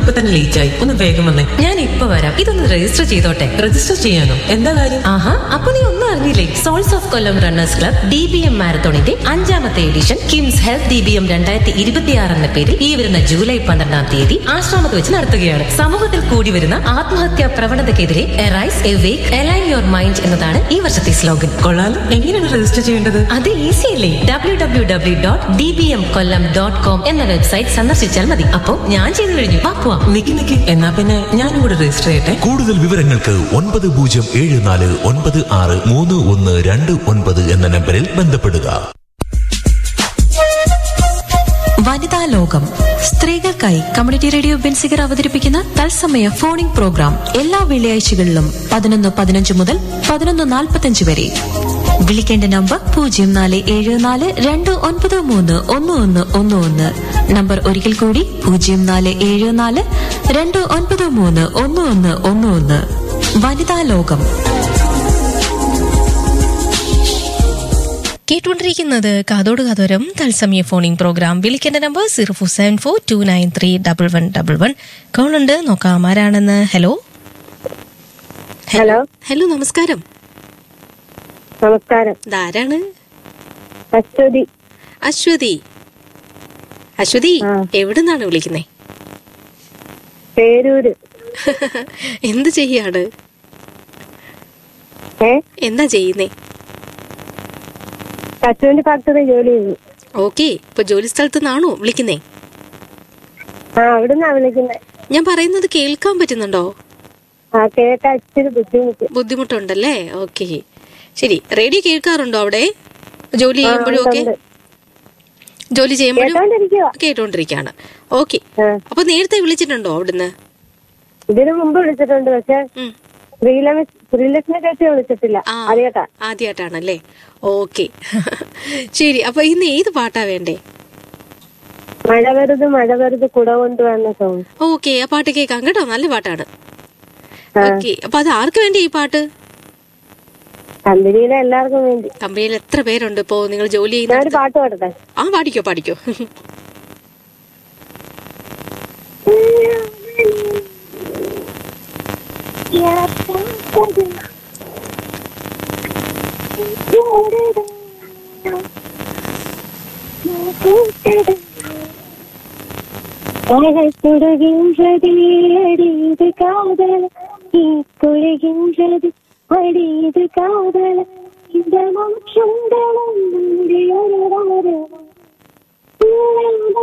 ഇപ്പൊ തന്നെ ലേറ്റ് ആയി ഒന്ന് വേഗം വന്നേ ഞാൻ ഇപ്പൊ വരാം ഇതൊന്ന് രജിസ്റ്റർ ചെയ്തോട്ടെ രജിസ്റ്റർ ചെയ്യാനോ എന്താ കാര്യം ആഹാ അപ്പൊ നീ ഒന്നും അറിഞ്ഞില്ലേ souls of Kollam runners club D B M മാരത്തോണിന്റെ അഞ്ചാമത്തെ edition KIMS health D B M രണ്ടായിരത്തി ഇരുപത്തിയാറ് എന്ന പേരിൽ ഈ വരുന്ന ജൂലൈ പന്ത്രണ്ടാം തീയതി ആശ്രമത്ത് വെച്ച് നടത്തുകയാണ് സമൂഹത്തിൽ കൂടി വരുന്ന ആത്മഹത്യാ പ്രവണതയ്ക്കെതിരെ arise awake align your mind എന്നതാണ് ഈ വർഷത്തെ സ്ലോഗൻ കൊള്ളാലോ എങ്ങനെയാണ് രജിസ്റ്റർ ചെയ്യേണ്ടത് അത് ഈസി അല്ലേ W W W dot D B M Kollam dot com എന്ന വെബ്സൈറ്റ് സന്ദർശിച്ചാൽ മതി അപ്പോ ഞാൻ ചെയ്തു കഴിഞ്ഞു വാ പോവാം നിക്ക് നിക്ക് എന്നാ പിന്നെ ഞാനും കൂടെ രജിസ്റ്റർ ചെയ്യട്ടെ കൂടുതൽ വിവരങ്ങൾക്ക് ഒൻപത് പൂജ്യം ഏഴ് നാല് ഒൻപത് ആറ് മൂന്ന് ഒന്ന് രണ്ട് ഒൻപത് എന്ന നമ്പറിൽ ബന്ധപ്പെടുക വനിതാ ലോകം സ്ത്രീകൾക്കായി കമ്മ്യൂണിറ്റി റേഡിയോ ബെൻസിഗർ അവതരിപ്പിക്കുന്ന തത്സമയ ഫോണിംഗ് പ്രോഗ്രാം എല്ലാ വെള്ളിയാഴ്ചകളിലും പതിനൊന്ന് പതിനഞ്ച് മുതൽ പതിനൊന്ന് നാൽപ്പത്തഞ്ച് വരെ വിളിക്കേണ്ട നമ്പർ പൂജ്യം നാല് ഏഴ് നാല് രണ്ട് ഒൻപത് മൂന്ന് ഒന്ന് ഒന്ന് ഒന്ന് ഒന്ന് നമ്പർ ഒരിക്കൽ കൂടി പൂജ്യം നാല് ഏഴ് നാല് രണ്ട് ഒൻപത് മൂന്ന് ഒന്ന് ഒന്ന് ഒന്ന് ഒന്ന് വനിതാ ലോകം കേട്ടുകൊണ്ടിരിക്കുന്നത് കാതോട് കാതോരം തത്സമയ ഫോണിംഗ് പ്രോഗ്രാം വിളിക്കേണ്ട number zero four seven four two nine three double one double one കോളുണ്ട് നോക്കാം ആരാണെന്ന് ഹലോ ഹലോ ഹലോ നമസ്കാരം നമസ്കാരം ഇതാരാണ് അശ്വതി അശ്വതി അശ്വതി ആ. എവിടുന്നാണ് വിളിക്കുന്നേ പേരൂര് എന്ത് ചെയ്യാണ് ഏ എന്താ ചെയ്യുന്നേ കശുവിന്റെ ഫാക്ടറി ജോലി ചെയ്യുന്നു ഓക്കെ ഇപ്പൊ ജോലി സ്ഥലത്ത് നിന്നാണോ വിളിക്കുന്നേ ആ അവിടുന്നാ വിളിക്കുന്നത് ഞാൻ പറയുന്നത് കേൾക്കാൻ പറ്റുന്നുണ്ടോ ആ കേൾക്കാൻ ഇച്ചിരി ബുദ്ധിമുട്ട് ബുദ്ധിമുട്ടുണ്ടല്ലേ ഓക്കെ ശരി റേഡിയോ കേൾക്കാറുണ്ടോ അവിടെ ജോലി ആ, ചെയ്യുമ്പോഴും ഒക്കെ ഉണ്ട്. ജോലി ചെയ്യുമ്പോഴും കേട്ടോണ്ടിരിക്കുവാ കേട്ടോണ്ടിരിക്കാണ് ഓക്കെ ആ. അപ്പൊ നേരത്തെ വിളിച്ചിട്ടുണ്ടോ അവിടുന്ന് ഇതിനു മുമ്പ് വിളിച്ചിട്ടുണ്ട് പക്ഷെ ഉം. ശ്രീലക്ഷ്മി ശ്രീലക്ഷ്മി ചേച്ചി വിളിച്ചിട്ടില്ല ആ അറിയട്ടാ ആദ്യമായിട്ടാണല്ലേ ഓക്കെ ശരി അപ്പൊ ഇന്ന് ഏത് പാട്ടാ വേണ്ടേ മഴ വരുത് മഴ വരുത് കുട കൊണ്ടുവന്ന സോങ് ഓക്കെ ആ പാട്ട് കേൾക്കാം കേട്ടോ നല്ല പാട്ടാണ് ഓക്കെ അപ്പൊ അത് ആർക്ക് വേണ്ടി ഈ പാട്ട് കമ്പനിയിലെ എല്ലാവർക്കും വേണ്ടി കമ്പനിയിൽ എത്ര പേരുണ്ട് ഇപ്പോ നിങ്ങൾ ജോലി ഞാനൊരു ചെയ്യുന്ന പാട്ട് പാടട്ടെ ആ പാടിക്കോ പാടിക്കോ அழகுடுகின்றது அடிது காதல் நீ குழுகின்றது அடிது காதல் இந்த மோட்சங்களும் ஒரு வாரம்